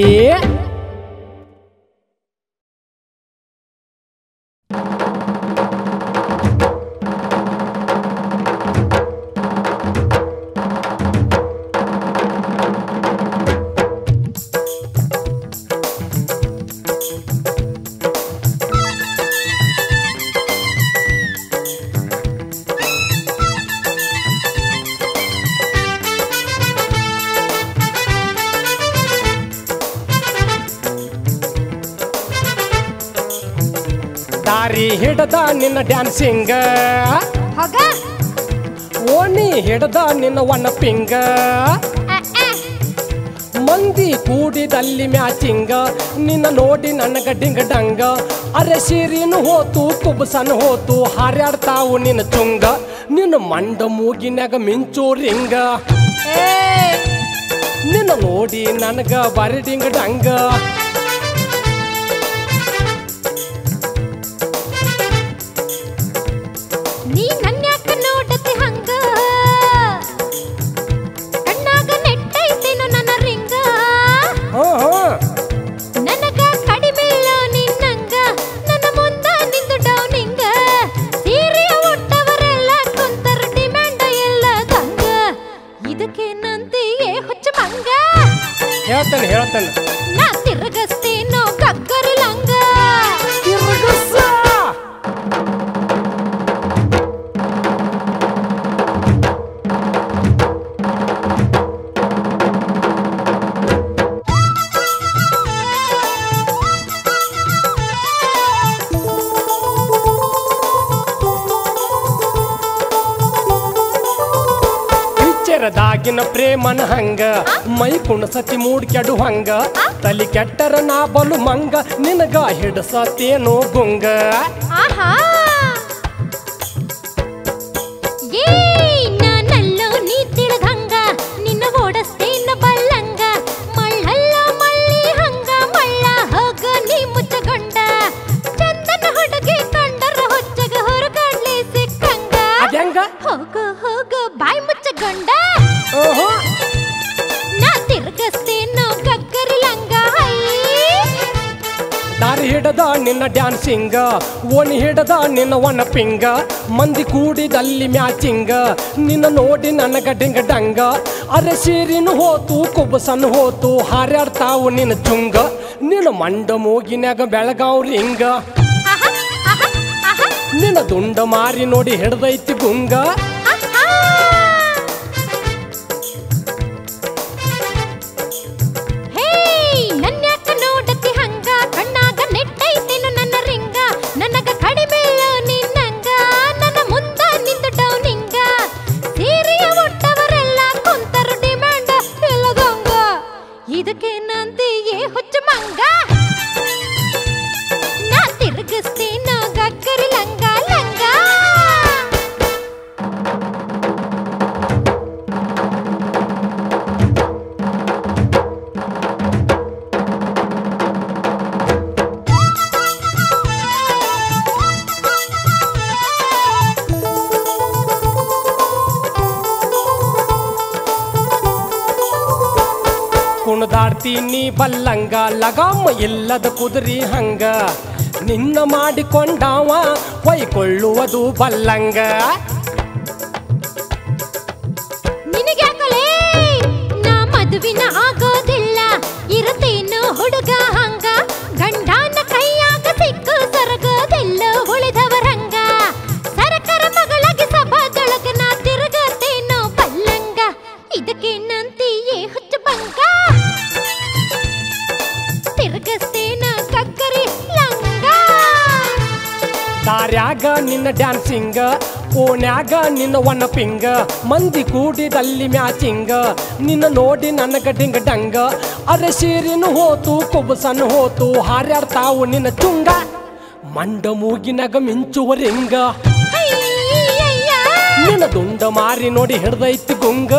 ದಾರಿ ಹಿಡದ ನಿನ್ನ ಡ್ಯಾನ್ಸಿಂಗ ಹೋಗ ಓಣಿ ಹಿಡದ ನಿನ್ನ ಒಣ ಪಿಂಗ ಆ, ಆ. ಮಂದಿ ಕೂಡಿದಲ್ಲಿ ಮ್ಯಾಚಿಂಗ ನಿನ್ನ ನೋಡಿ ನನಗ ಡಿಂಗ ಡಂಗ ಅರೆ ಸೀರಿನು ಹೋತು ಕುಬಸನ್ ಹೋತು ಹಾರ್ಯಾಡ್ತಾವು ನಿನ್ನ ಚುಂಗ ನಿನ್ನ ಮಂಡ ಮೂಗಿನ್ಯಾಗ ಮಿಂಚು ರಿಂಗ ಏಯ್, ನಿನ್ನ ನೋಡಿ ನನಗ ಬರಿ ಡಿಂಗ ಡಂಗ ನೀ ನನ್ಯಾಕ ನೋಡತಿ ಹಂಗ ಕಣ್ಣಾಗ ನೆಟ್ಟೈತೇನು ನನ್ನ ರಿಂಗ ಹ್ಞೂ ಹ್ಞೂ ನನಗ ಕಡಿಮೆಲ್ಲ ನಿನ್ನಂಗ ನನ್ನ ಮುಂದ ನಿಂದು ಡೌನಿಂಗ ಸೀರೆಯ ಉಟ್ಟವರೆಲ್ಲ ಕುಂತರ ಡಿಮ್ಯಾಂಡ ಎಲ್ಲ ದಂಗ ಇದಕ್ಕೇನಂತೀಯೇ ಹುಚ್ಚ ಮಂಗ ಹೇಳ್ತೇನೆ ಹೇಳ್ತೇನೆ ನಾ ತಿರುಗಸ್ತೇನೋ ಕಗ್ಗರು ಲಂಗ ತಿರುಗಿಸ. ಪಿಚ್ಚರದಾಗಿನ ಪ್ರೇಮನ ಹಂಗ ಮೈ ಕುಣಸತಿ ಮೂಡ್ ಕೆಡು ಹಂಗ ತಲಿ ಕೆಟ್ಟರ ನಾ ಬಲು ಮಂಗ ನಿನಗ ಹಿಡಸತೇನೋ ಗುಂಗ ಆಹಾ ಏಯ್ ನಾನಲ್ಲೋ ನೀ ತಿಳಿದಂಗ ನಿನ್ನ ಓಡಸ್ತೇನ ಬಲ್ಲಂಗ ಮಳ್ಳಲ್ಲ ಮಳ್ಳಿ ಹಂಗ ಮಳ್ಳ ಹೋಗ ನೀ ಮುಚ್ಚಗೊಂಡ ಚಂದನ ಹುಡುಗಿ ಕಂಡರ ಹೊಚ್ಚಗ ಹೊರಗಡ್ಲಿ ಸಿಕ್ಕಂಗ ಅದ್ಯಾಂಗ ಹೋಗ ಹೋಗ ಬಾಯ್ ಮುಚ್ಚಗೊಂಡ ಓಹೋ ನಾ ತಿರ್ಗಸ್ತೇನೋ ಗಗ್ಗರಿ ಲಂಗ ಹೈ ದಾರಿ ಹಿಡದ ನಿನ್ನ ಡ್ಯಾನ್ಸಿಂಗ ಓಣಿ ಹಿಡದ ನಿನ್ನ ಒಣ ಪಿಂಗ ಮಂದಿ ಕೂಡಿದಲ್ಲಿ ಮ್ಯಾಚಿಂಗ ನಿನ್ನ ನೋಡಿ ನನಗ ಡಿಂಗ ಡಂಗ ಅರೆ ಸೀರಿನು ಹೋತು ಕುಬಸನ್ ಹೋತು ಹಾರ್ಯಾಡ್ತಾವು ನಿನ್ನ ಚುಂಗ ನಿನ್ನ ಮಂಡ ಮೂಗಿನ್ಯಾಗ ಬೆಳಗಾವ್ ರಿಂಗ ಆಹಾ ಆಹಾ ಆಹಾ ನಿನ್ನ ದುಂಡ ಮಾರಿ ನೋಡಿ ಹಿಡ್ದೈತಿ ಗುಂಗ ಆಹಾ ಹೇ ನನ್ಯಾಕ ನೋಡತಿ ಹಂಗ ಕಣ್ಣಾಗ ನೆಟ್ಟೈತೇನು ನನ್ನ ರಿಂಗ ನನಗ ಕಡಿಮೆಲ್ಲ ನಿನ್ನಂಗ ನನ್ನ ಮುಂದ ನಿಂದು ಡೌನಿಂಗ ಸೀರೆಯ ಉಟ್ಟವರೆಲ್ಲ ಕುಂತರು ಡಿಮ್ಯಾಂಡ್ ಇಲ್ಲದಂಗ ಇದಕ್ಕೇನಂತೀಯೇ ಹುಚ್ಚ ಮಂಗ ನಾ ತಿರುಗಿಸ್ತೇನೋ ಗಗ್ಗರಿ ಲಂಗ ಲಂಗ ಮಾಡ್ತೀನಿ ಬಲ್ಲಂಗ ಲಗಾಮ್ ಇಲ್ಲದ ಕುದುರಿ ಹಂಗ ನಿನ್ನ ಮಾಡಿಕೊಂಡಾವ ಹೊಯ್ಕೊಳ್ಳುವುದು ಬಲ್ಲಂಗ ನಿನಗ್ಯಾಕಲೇ ನಾ ಮದುವಿನ ಆಗೋದಿಲ್ಲ ಇರುತ್ತೇನು ಹುಡುಗ ಹಂಗ ಗಂಡನ ಕೈಯಾಗ ಸಿಕ್ಕು ಸರಗೋದಿಲ್ಲ ಉಳಿದವರಂಗ ಸರಕರ ಮಗಳಾಗಿ ಸಭಾದೊಳಗ ನಾ ತಿರುಗತೇನೋ ಪಲ್ಲಂಗ ಇದಕ್ಕೇನಂತೀಯೇ ಹುಚ್ಚ ಬಂಗ ತಿರುಗಿಸ್ತೇನ ಕಕ್ಕರಿ ಲಂಗ ದಾರ್ಯಾಗ ನಿನ್ನ ಡ್ಯಾನ್ಸಿಂಗ ಓಣ್ಯಾಗ ನಿನ್ನ ಒಣ ಪಿಂಗ ಮಂದಿ ಕೂಡಿದಲ್ಲಿ ಮ್ಯಾಚಿಂಗ ನಿನ್ನ ನೋಡಿ ನನಗ ಡಿಂಗ ಡಂಗ ಅರೆ ಸೀರಿನ ಹೋತು ಕೊಬ್ಬಸನ್ ಹೋತು ಹಾರ್ಯಾಡ್ತಾವು ನಿನ್ನ ಚುಂಗ ಮಂಡ ಮೂಗಿನಾಗ ಮಿಂಚುವ ರಿಂಗ ಅಯ್ಯಯ್ಯ. ನಿನ್ನ ದುಂಡ ಮಾರಿ ನೋಡಿ ಹಿಡ್ದೈತಿ ಗುಂಗ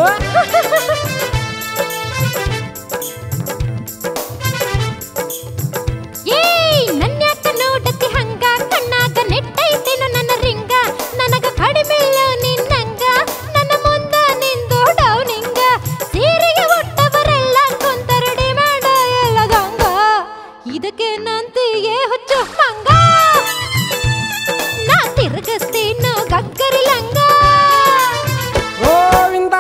ಏಯ್ ನನ್ಯಾಕ ನೋಡತಿ ಹಂಗ ಕಣ್ಣಾಗ ನೆಟ್ಟೈತೇನು ನನ್ನ ರಿಂಗ ನನಗ ಕಡಿಮೆಲ್ಲ ನಿನ್ನಂಗ ನನ್ನ ಮುಂದ ನಿಂದು ಡೌನಿಂಗ ಸೀರೆಗೆ ಒಟ್ಟವರೆಲ್ಲ ಕುಂತರಡಿ ಮಾಡ ಎಲ್ಲದಂಗ ಇದಕ್ಕೆ ನಂತಿಗೆ ಹುಚ್ಚು ಮಂಗ ನಾ ತಿರುಗಿಸ್ತೇನು ಗಕ್ಕರಿ ಲಂಗ ಗೋವಿಂದ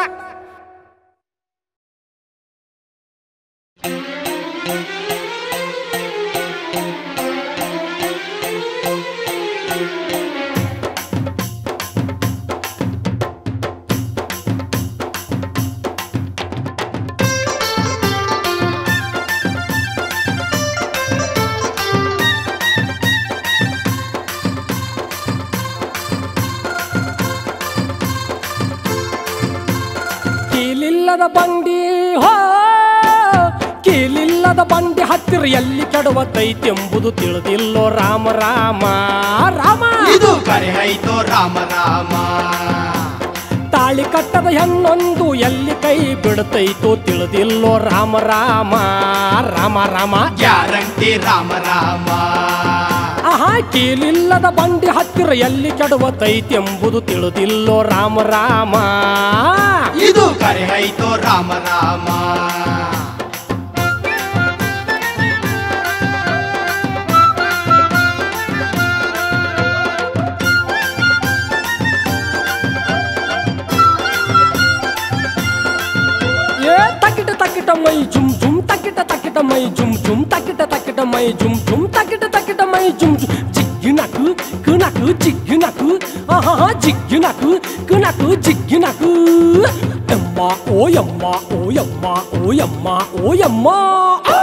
ಕೀಲಿಲ್ಲದ ಬಂಡಿ ಹೋ ಕೀಲಿಲ್ಲದ ಬಂಡಿ ಹತ್ತಿರ ಎಲ್ಲಿ ಕೆಡವತೈತೆಂಬುದು ತಿಳಿದಿಲ್ಲೋ ರಾಮ ರಾಮ ರಾಮ ಇದು ಕರೆ ಐತೋ ರಾಮ ರಾಮ ತಾಳಿ ಕಟ್ಟದ ಹೆಣ್ಣೊಂದು ಎಲ್ಲಿ ಕೈ ಬಿಡ್ತೈತೋ ತಿಳಿದಿಲ್ಲೋ ರಾಮ ರಾಮ ರಾಮ ರಾಮ ಗ್ಯಾರಂಟಿ ರಾಮ ರಾಮ ಆಹಾ ಕೀಲಿಲ್ಲದ ಬಂಡಿ ಹತ್ತಿರ ಎಲ್ಲಿ ಕೆಡವತೈತೆಂಬುದು ತಿಳಿದಿಲ್ಲೋ ರಾಮ ರಾಮ ಇದು ಕರೆ ಐತೋ ರಾಮ ರಾಮ ಏ ತಕಿಟ ತಕಿಟ ಮೈ ಜುಮ್ ಜುಮ್ ತಕಿಟ ತಕಿಟ ಮೈ ಜುಮ್ ಜುಮ್ ತಕಿಟ ತಕಿಟ ಮೈ ಜುಮ್ ಜುಮ್ ತಕಿಟ ತಕಿಟ ಮೈ ಜುಮ್ ಜುಮ್ ಜಿಗ್ಗಿನಕು ಕುನಕು ಜಿಗ್ಗಿನಕು ಆಹಾ ಜಿಗ್ಗಿನಕು ಕುನಕು ಜಿಗ್ಗಿನಕು ಎಮ್ಮ ಓಯಮ್ಮ ಓಯಮ್ಮ ಓಯಮ್ಮ ಓಯಮ್ಮ ಆ!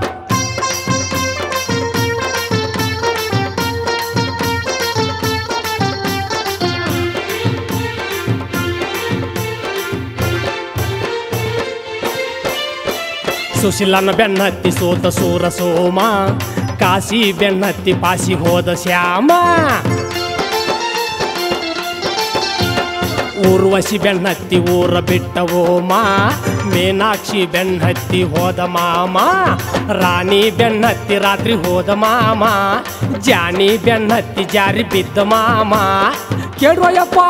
ಸುಶೀಲನ ಬೆನ್ನತ್ತಿ ಸೋತ ಸೂರ ಸೋಮ ಕಾಶಿ ಬೆನ್ನತ್ತಿ ಪಾಸಿ ಹೋದ ಶ್ಯಾಮ ಊರ್ವಶಿ ಬೆನ್ನತ್ತಿ ಊರ ಬಿಟ್ಟ ಓಮ ಮೀನಾಕ್ಷಿ ಬೆನ್ನತ್ತಿ ಹೋದ ಮಾಮ ರಾಣಿ ಬೆನ್ನತ್ತಿ ರಾತ್ರಿ ಹೋದ ಮಾಮ ಜಾನಿ ಬೆನ್ನತ್ತಿ ಜಾರಿ ಬಿದ್ದ ಮಾಮ ಕೇಳುವಯ್ಯಪ್ಪ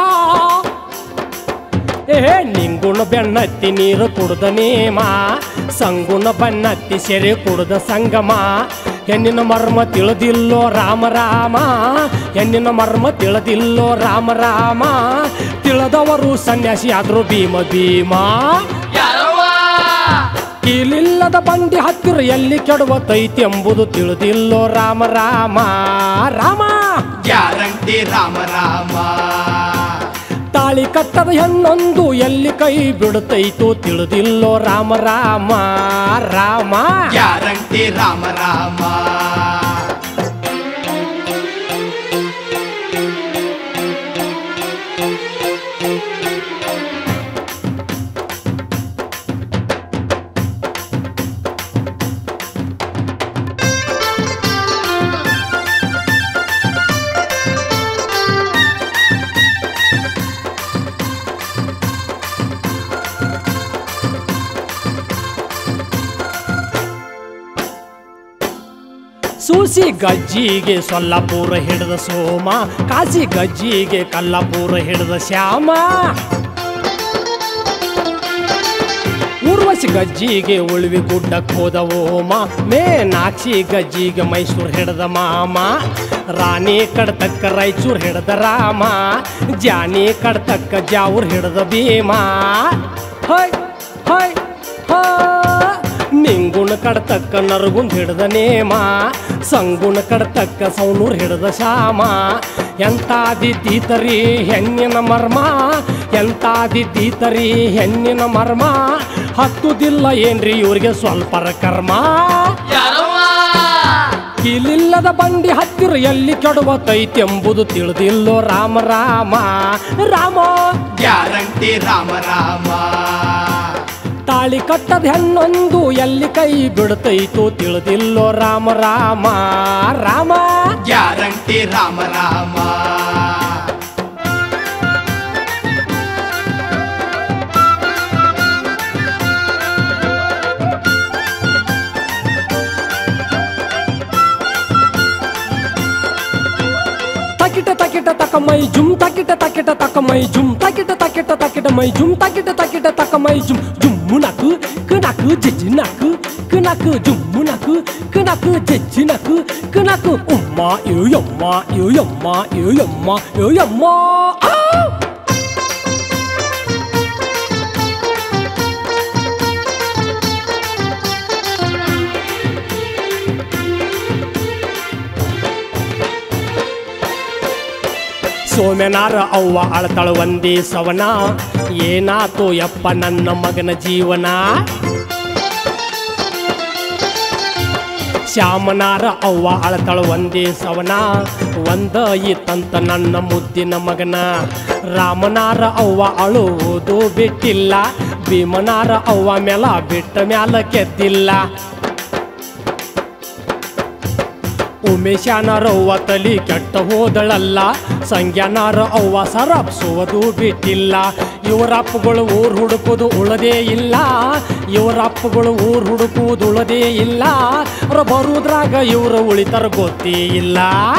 ಏ ನಿಂಗುಣ ಬೆನ್ನತ್ತಿ ನೀರು ಕುಡ್ದ ನೇಮ ಸಂಗುಣ ಬನ್ನತ್ತಿ ಸೆರೆ ಕುಡ್ದ ಸಂಗಮ ಹೆಣ್ಣಿನ ಮರ್ಮ ತಿಳಿದಿಲ್ಲೋ ರಾಮ ರಾಮ ಹೆಣ್ಣಿನ ಮರ್ಮ ತಿಳಿದಿಲ್ಲೋ ರಾಮ ರಾಮ ತಿಳಿದವರು ಸನ್ಯಾಸಿ ಆದ್ರು ಭೀಮ ಭೀಮ ಕೀಲಿಲ್ಲದ ಬಂಡಿ ಹತ್ತಿರ ಎಲ್ಲಿ ಕೆಡವತೈತಿ ಎಂಬುದು ತಿಳಿದಿಲ್ಲೋ ರಾಮ ರಾಮ ರಾಮ ಗ್ಯಾರಂಟಿ ರಾಮ ರಾಮ ತಾಳಿ ಕಟ್ಟದ ಹೆಣ್ಣೊಂದು ಎಲ್ಲಿ ಕೈ ಬಿಡುತ್ತೈತೋ ತಿಳಿದಿಲ್ಲೋ ರಾಮ ರಾಮ ರಾಮ ಗ್ಯಾರಂಟಿ ರಾಮ ರಾಮ ಸೂಸಿ ಗಜ್ಜಿಗೆ ಸೊಲ್ಲಾಪುರ ಹಿಡಿದ ಸೋಮ ಕಾಸಿ ಗಜ್ಜಿಗೆ ಕಲ್ಲಾಪುರ ಹಿಡಿದ ಶ್ಯಾಮ ಊರ್ವಶಿ ಗಜ್ಜಿಗೆ ಉಳ್ವಿ ಗುಡ್ಡಕ್ಕೆ ಹೋದವು ಮಾ ಮೇನಾಕ್ಷಿ ಗಜ್ಜಿಗೆ ಮೈಸೂರು ಹಿಡ್ದ ಮಾಮ ರಾಣಿ ಕಡ್ತಕ್ಕ ರಾಯಚೂರು ಹಿಡ್ದ ರಾಮ ಜಾನಿ ಕಡ್ತಕ್ಕ ಜಾವೂರ್ ಹಿಡ್ದ ಭೀಮಾ ಹೈ ಹೈ ಹಾ ನಿಂಗುಣ ಕಡ್ತಕ್ಕ ನರಗುಂದ್ ಹಿಡ್ದ ನೇಮ ಸಂಗುಣ ಕಡ್ತಕ್ಕ ಸೌನೂರ್ ಹಿಡ್ದ ಶಾಮ ಎಂತಾದಿದ್ದೀತರಿ ಹೆಣ್ಣಿನ ಮರ್ಮ ಎಂತಾದಿದ್ದೀತರಿ ಹೆಣ್ಣಿನ ಮರ್ಮ ಹತ್ತುದಿಲ್ಲ ಏನ್ರಿ ಇವ್ರಿಗೆ ಸ್ವಲ್ಪರ ಕರ್ಮ ಕೀಲಿಲ್ಲದ ಬಂಡಿ ಹತ್ತಿರ ಎಲ್ಲಿ ಕೆಡವತೈತೆಂಬುದು ತಿಳಿದಿಲ್ಲೋ ರಾಮ ರಾಮ ರಾಮ ಗ್ಯಾರಂಟಿ ರಾಮ ರಾಮ ತಾಳಿ ಕಟ್ಟದ ಹೆಣ್ಣೊಂದು ಎಲ್ಲಿ ಕೈ ಬಿಡ್ತೈತು ತಿಳಿದಿಲ್ಲೋ ರಾಮ ರಾಮ ರಾಮ ಗ್ಯಾರಂಟಿ ರಾಮ ರಾಮ ತಕಿಟ ತಕಿಟ ತಕ ಮೈ ಜುಮ್ ತಕಿಟ ತಕಿಟ ತಕ ಮೈ ಜುಮ್ ತಕಿಟ ತಕಿಟ ತಕಿಟ ಮೈ ಜುಮ್ ತಕಿಟ ತಕಿಟ ತಕ ಮೈ ಜುಮ್ ಜುಮ್ಮು ನಕು ಕನಕು ಜಜ್ಜಿ ನಕು ಕನಕು ಜುಮ್ಮು ನಕು ಕನಕು ಜಜ್ಜಿ ನಕು ಕನಕು ಉಮ್ಮ ಯೋ ಯಮ್ಮ ಯೋ ಯಮ್ಮ ಯೋ ಯಮ್ಮ ಯೋ ಯಮ್ಮ ಆ ಸೋಮೆನಾರ ಅವ್ವ ಅಳತಳ ಒಂದೇ ಸವನ ಏನಾತು ಯಪ್ಪ ನನ್ನ ಮಗನ ಜೀವನ ಶ್ಯಾಮನಾರ ಅವ್ವ ಅಳತಳ ಒಂದೇ ಸವನ ಒಂದ ಇತ್ತಂತ ನನ್ನ ಮುದ್ದಿನ ಮಗನ ರಾಮನಾರ ಅವ್ವ ಅಳುವುದು ಬಿಟ್ಟಿಲ್ಲ ಭೀಮನಾರ ಅವ್ವ ಮೆಲ ಬಿಟ್ಟ ಮ್ಯಾಲ ಕೆದ್ದಿಲ್ಲ ಉಮೇಶಾನರ ಅವ್ವ ತಲಿ ಕೆಟ್ಟ ಹೋದಳಲ್ಲ ಸಂಜ್ಞಾನಾರ ಅವ್ವ ಸರಪ್ಸುವುದು ಬಿಟ್ಟಿಲ್ಲ ಇವರಪ್ಪಗಳು ಊರ್ ಹುಡುಕುವುದು ಉಳದೇ ಇಲ್ಲ ಇವರಪ್ಪಗಳು ಊರ್ ಹುಡುಕುವುದು ಉಳದೇ ಇಲ್ಲ ಅವ್ರ ಬರುದ್ರಾಗ ಇವ್ರ ಉಳಿತರ ಗೊತ್ತೇ ಇಲ್ಲ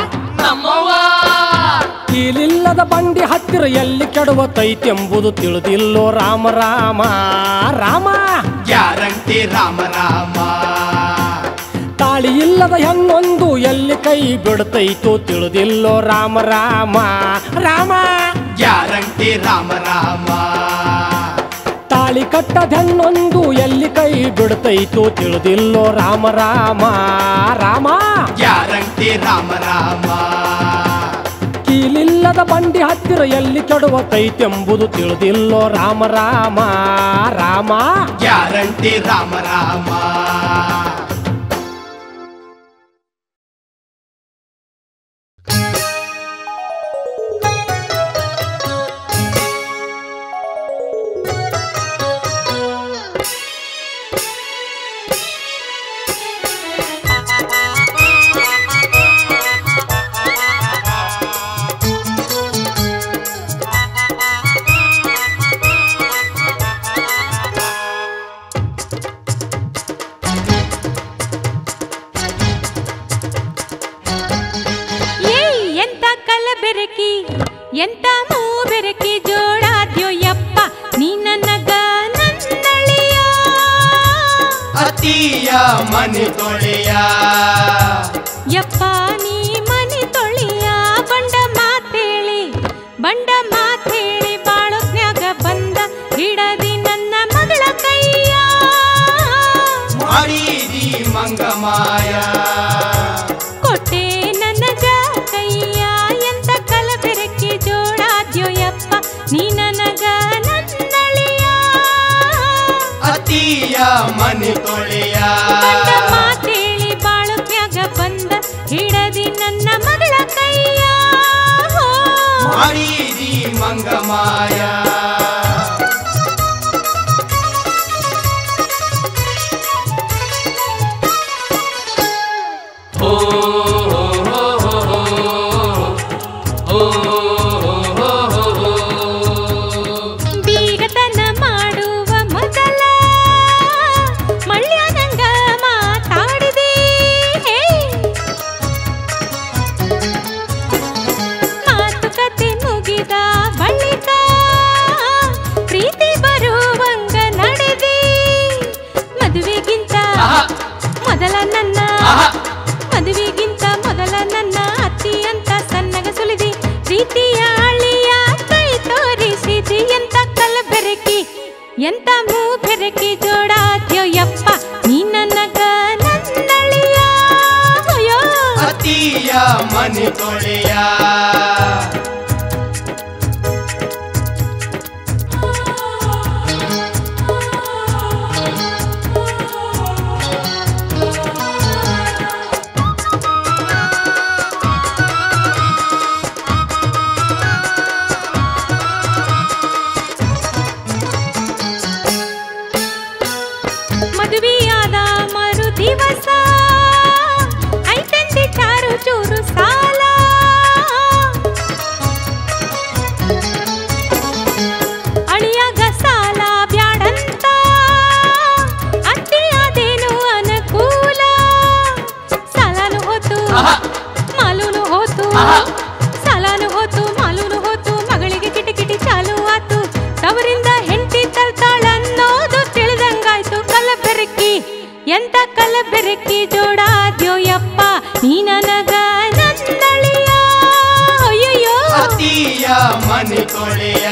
ಕೀಲಿಲ್ಲದ ಬಂಡಿ ಹತ್ತಿರ ಎಲ್ಲಿ ಕೆಡವತೈತೆಂಬುದು ತಿಳಿದಿಲ್ಲೋ ರಾಮ ರಾಮ ರಾಮ ಗ್ಯಾರಂಟಿ ರಾಮ ರಾಮ ತಾಳಿ ಇಲ್ಲದ ಹೆಣ್ಣೊಂದು ಎಲ್ಲಿ ಕೈ ಬಿಡ್ತೈತೋ ತಿಳಿದಿಲ್ಲೋ ರಾಮ ರಾಮ ರಾಮ ಗ್ಯಾರಂಟಿ ರಾಮ ರಾಮ ತಾಳಿ ಕಟ್ಟದ ಹೆಣ್ಣೊಂದು ಎಲ್ಲಿ ಕೈ ಬಿಡ್ತೈತೋ ತಿಳಿದಿಲ್ಲೋ ರಾಮ ರಾಮ ರಾಮ ಗ್ಯಾರಂಟಿ ರಾಮ ರಾಮ ಕೀಲಿಲ್ಲದ ಬಂಡಿ ಹತ್ತಿರ ಎಲ್ಲಿ ಕೆಡವತೈತೆಂಬುದು ತಿಳಿದಿಲ್ಲೋ ರಾಮ ರಾಮ ರಾಮ ಗ್ಯಾರಂಟಿ ರಾಮ ರಾಮ ಏಯ್ ಎಂತ ಕಲಬೆರಕಿ ಎಂತ ಮೂ ಬೆರಕಿ ಜೋಡಾದ್ಯೋ ಯಪ್ಪ ನೀ ನನಗ ನನ್ನಳಿಯ ಅತಿಯ ಮನೆ ತೊಳೆಯ ಯಪ್ಪ ನೀ ಮನಿ ತೊಳಿಯ ಬಂಡ ಮಾತೇಳಿ ಬಂಡ ಮಾತೇಳಿ ಬಾಳೋತ್ನ್ಯಾಗ ಬಂದ ಹಿಡದಿ ನನ್ನ ಮಗಳ ಕೈಯ ಮಾಡಿದಿ ಮಂಗಮಾಯ ಕೊಟ್ಟೆ ನನಗ ಕೈಯ ಎಂತ ಕಲಬೆರಕಿ ಜೋಡಾದ್ಯೋ ಯಪ್ಪ ನೀ ನನಗ ನನ್ನಳಿಯ ಅತಿಯ ಮನೆ ತೊಳೆಯ ಬಂಡ ಮಾತೇಳಿ ಬಾಳೋತ್ನ್ಯಾಗ ಬಂದ ಹಿಡದಿ ನನ್ನ ಮಗಳ ಕೈಯ ಹೋ. ಮಾಡಿದಿ ಮಂಗಮಾಯ ಬೀಗತನ ಮಾಡುವ ಮೊದಲ ಮಳ್ಳ್ಯಾನಂಗ ಮಾತಾಡಿದೆ ಮಾತುಕತೆ ಮುಗಿದ ಬಳಿಕ ಪ್ರೀತಿ ಬರುವಂಗ ನಡೆದಿ ಎಂತ ಮೂಫೆರಕಿ ಜೋಡಾದ್ಯೋ ಯಪ್ಪ ನೀ ನನಗ ನನ್ನಳಿಯ ಅಯ್ಯೋ ಅತಿಯ ಮನೆ ತೊಳೆಯ ಮದುವೆಯಾದ ಮರು ದಿವಸ ಐತಂದಿಟ್ಟಾರು ಚೂರು ಸಾಲ ಅಳಿಯಾಗ ಸಾಲ ಬ್ಯಾಡಂತ ಅತ್ತಿಯಾದೇನು ಅನುಕೂಲ ಸಾಲನು ಹೋತು ಮಾಲೂನು ಹೋತು ಸಾಲಾನು ಹೋತು ಮಾಲೂನು ಹೋತು ಮಗಳಿಗೆ ಕಿಟಕಿಟಿ ಚಾಲು ಆತು ತವರಿಂದ ಹೆಂಡತಿ ತರ್ತಾಳನ್ನೋದು ತಿಳಿದಂಗಾಯ್ತು ಕಲಬೆರಕಿ ಎಂತ ಕಲಬೆರಕಿ ಜೋಡಾದ್ಯೋ ಯಪ್ಪ ನೀ ನನಗ ನಂದಳಿಯ ಅಯ್ಯಯ್ಯೋ ಅತಿಯ ಮನೆ ತೊಳೆಯ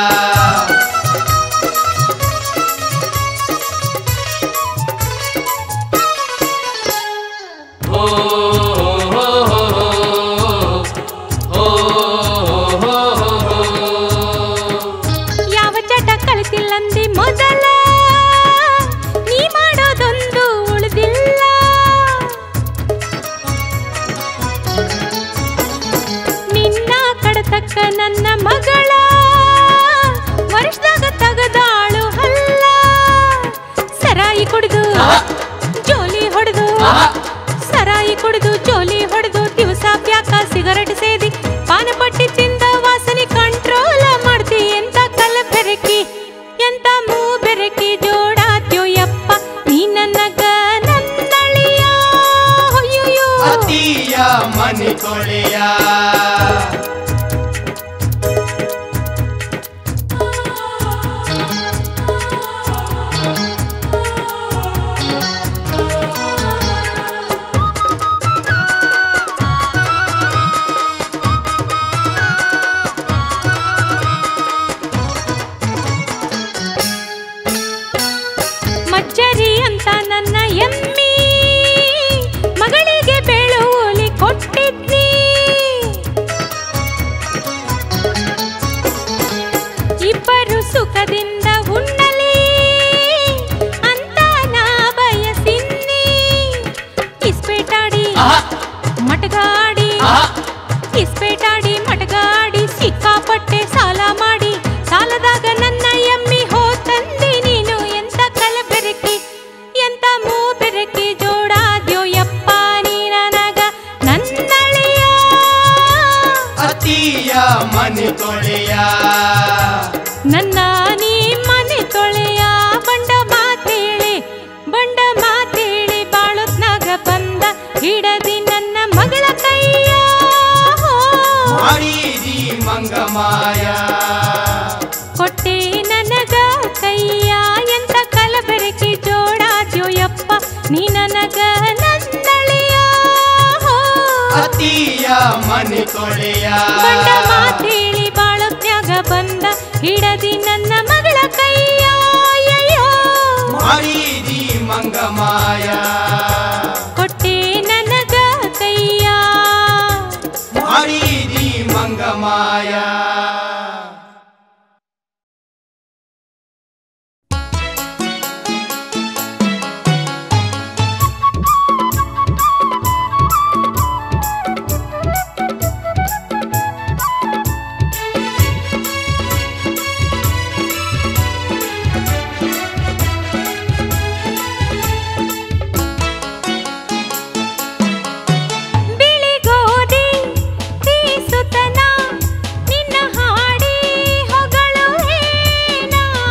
ಯಾವ ಚಟ ಕಲಿತಿಲ್ಲಂದಿ ಮೊದಲ ನೀ ಮಾಡೋದೊಂದು ಉಳಿದಿಲ್ಲ ನಿನ್ನ ಕಡತಕ್ಕ ನನ್ನ ಮಗಳ ವರ್ಷದಾಗ ತಗದಾಳು ಹಲ್ಲ ಸರಾಯಿ ಕುಡಿದು ಜೋಲಿ ಹೊಡೆದು ಸರಾಯಿ ಕುಡಿದು ಜೋಲಿ ಹೊಡೆದು ದಿವಸ ಪ್ಯಾಕ ಸಿಗರೆಟ್ ಸೇದಿ ಪಾನಪಟ್ಟಿ ತಿಂದ ವಾಸನೆ ಕಂಟ್ರೋಲ್ ಮಾಡ್ತಿ ಎಂತ ಕಲ ಬೆರಕಿ ಎಂತ ಮೂ ಬೆರಕಿ ಜೋಡಾತ್ಯೋ ಯಪ್ಪ ನೀ ನನಗ ನನ್ನಳಿಯ ಅಯ್ಯಯ್ಯೋ ಅತಿಯ ಮನೆ ತೊಳೆಯ ಮಜ್ಜರಿ ಅಂತ ನನ್ನ ಎಮ್ಮಿ ಮಗಳಿಗೆ ಬೆಳುವಲಿ ಕೊಟ್ಟಿದ್ನಿ ಇಬ್ಬರು ಸುಖದಿಂದ ಉಣ್ಣಲಿ ಅಂತ ನಾ ಬಯಸಿನ್ನಿ ಇಸ್ಪೇಟಾಡಿ ಮಟಗಾಡಿ ಇಸ್ಪೇಟಾಡಿ ಮಟಗಾಡಿ ಸಿಕ್ಕಾಪಟ್ಟೆ ಸಾಲ ಮಾಡಿ ಸಾಲದಾಗ ನನ್ನ ಎಮ್ಮಿ ಹೋತಂದಿ ನೀನು ಎಂತ ಕಲಬೆರಕಿ ಎಂತ ಮೂ ಬೆರಕಿ ಜೋಡಾದ್ಯೋ ಯಪ್ಪ ನೀ ನನಗ ನನ್ನಳಿಯ ಅತಿಯ ಮನೆ ತೊಳೆಯ ನನ್ನ ನೀ ಮನೆ ತೊಳೆಯ ಬಂಡ ಮಾತೇಳಿ ಬಂಡ ಮಾತೇಳಿ ಬಾಳುತ್ನಾಗ ಬಂದ ಹಿಡದಿ ನನ್ನ ಮಗಳ ಕೈಯ ಮಾಡಿದಿ ಮಂಗಮಾಯ ಕೊಟ್ಟೆ ನನಗ ಕೈಯ ಎಂತ ಕಲಬೆರಕಿ ಜೋಡಾದ್ಯೋ ಯಪ್ಪ ನೀ ನನಗ ನನ್ನಳಿಯ ಅತಿಯ ಮನೆ ತೊಳೆಯ ಬಂಡ ಮಾತೇಳಿ ಬಾಳುತ್ನಾಗ ಬಂದ ಹಿಡದಿ ನನ್ನ ಮಗಳ ಕೈಯ ಅಯ್ಯಯ್ಯೋ. ಮಾಡಿದಿ ಮಂಗಮಾಯ ಕೊಟ್ಟೆ ನನಗ ಕೈಯ ಮಾಡಿದಿ ಮಂಗಮಾಯ ಬಿಳಿ ಗೋಧಿ ತೀಸುತನ ನಿನ್ನ ಹಾಡಿ ಹೊಗಳುವೇನ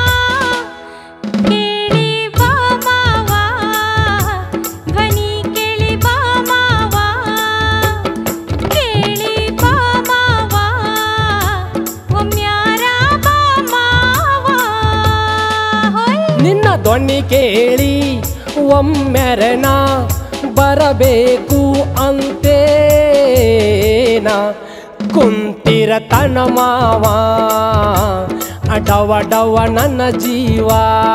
ಕೇಳಿ ಬಾ ಮಾವ ಧ್ವನಿ ಕೇಳಿ ಬಾ ಮಾವ ಕೇಳಿ ಬಾ ಮಾವ ಒಮ್ಯಾರ ಬಾ ಮಾವ ಹೋಯ್ ನಿನ್ನ ದೊಣ್ಣಿ ಕೇಳಿ ಒಮ್ಮೆರನ ಬರಬೇಕು ಅಂತೇನ ಕುಂತಿರ ತನ ಮಾವ ಡವ ಡವ ನನ್ನ ಜೀವ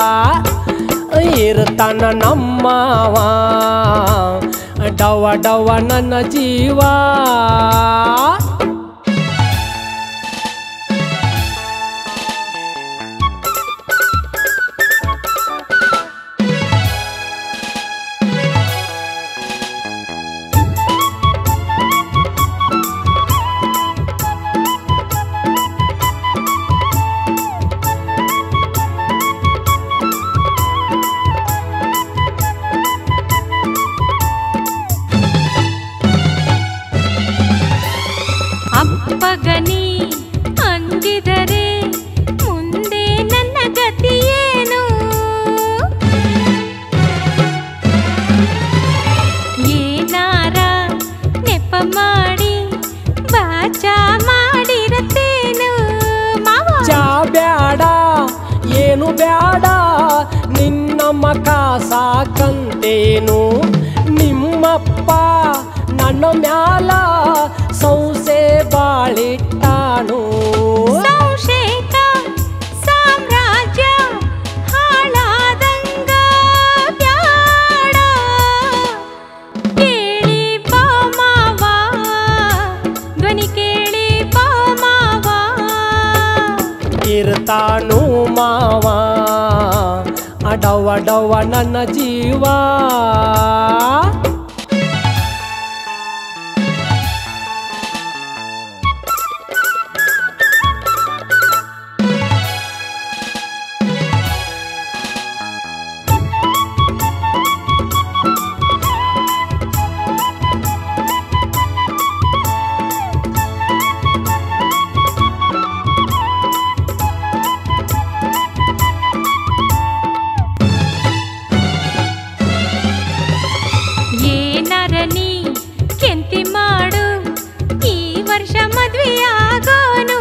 ಇರ್ತಾನ ನಮ್ಮವ ಡವ ಡವ ನನ್ನ ಜೀವ ಅಪ್ಪಗನಿ ಅಂಜಿದರೆ ಮುಂದೆ ನನ್ನ ಗತಿಯೇನು ಏನಾರ ನೆಪ ಮಾಡಿ ಬಾಚ ಮಾಡಿರತ್ತೇನು ಮಾವ ಚಾ ಬ್ಯಾಡ ಏನು ಬ್ಯಾಡ ನಿನ್ನ ಮಕ ಸಾಕಂತೇನು ನಿಮ್ಮಪ್ಪ ನನ್ನ ಮ್ಯಾಲ ಸೌಸೆ ಬಾಳಿಟ್ಟಾನು ಸಂಶೇತ ಸಾಮ್ರಾಜ್ಯ ಹಾಳಾದಂಗ ಬ್ಯಾಡ ಕೇಳಿ ಬಾ ಮಾವ ಧ್ವನಿ ಕೇಳಿ ಬಾ ಮಾವ ಇರ್ತಾನು ಮಾವ ಅಡವ ಡವ ನನ್ನ ಜೀವ ಏನಾರ ನೀ ಕೆಂತಿ ಮಾಡು ಈ ವರ್ಷ ಮದ್ವೆಯಾಗೋನು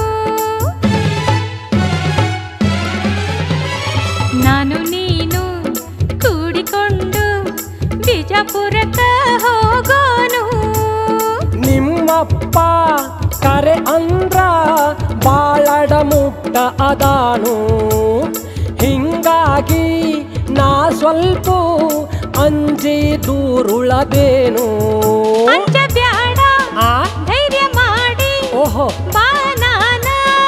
ನಾನು ನೀನು ಕೂಡಿಕೊಂಡು ಬಿಜಾಪುರಕ್ಕ ಹೋಗೋನು ನಿಮ್ಮಪ್ಪ ಕರೆ ಅಂದ್ರ ಬಾಳಡ ಮುಟ್ಟ ಅದಾನು ಹಿಂಗಾಗಿ ನಾ ಸ್ವಲ್ಪ ಅಂಜಿ ದೂರುಳದೇನು ಅಂಜ ಬ್ಯಾಡ ಆ ಧೈರ್ಯ ಮಾಡಿ ಓಹೋ ಬಾ ನಾನ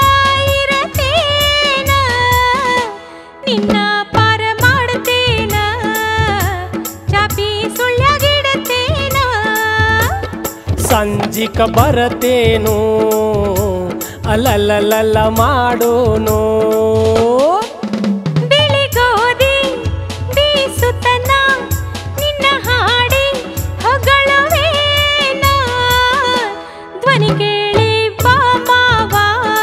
ಇರತೇನ ನಿನ್ನ ಪಾರ ಮಾಡುತ್ತೇನ ಚಾಪಿ ಸುಳ್ಯಗಿಡತೇನ ಸಂಜಿಕ ಬರತೇನು ಅಲ್ಲಲ್ಲಲ್ಲ ಮಾಡೋನು ಬಿಳಿ ಗೋಧಿ ಬೀಸುತ್ತನ ನಿನ್ನ ಹಾಡಿ ಹೊಗಳುವೇನ ಧ್ವನಿ ಕೇಳಿ ಬಾ ಮಾವ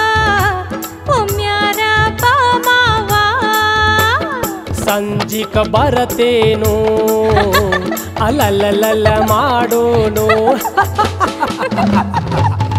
ಒಮ್ಯಾರ ಬಾ ಮಾವ ಸಂಜಿಕ ಬರತೇನು ಅಲ್ಲಲ್ಲಲ್ಲ ಮಾಡೋನು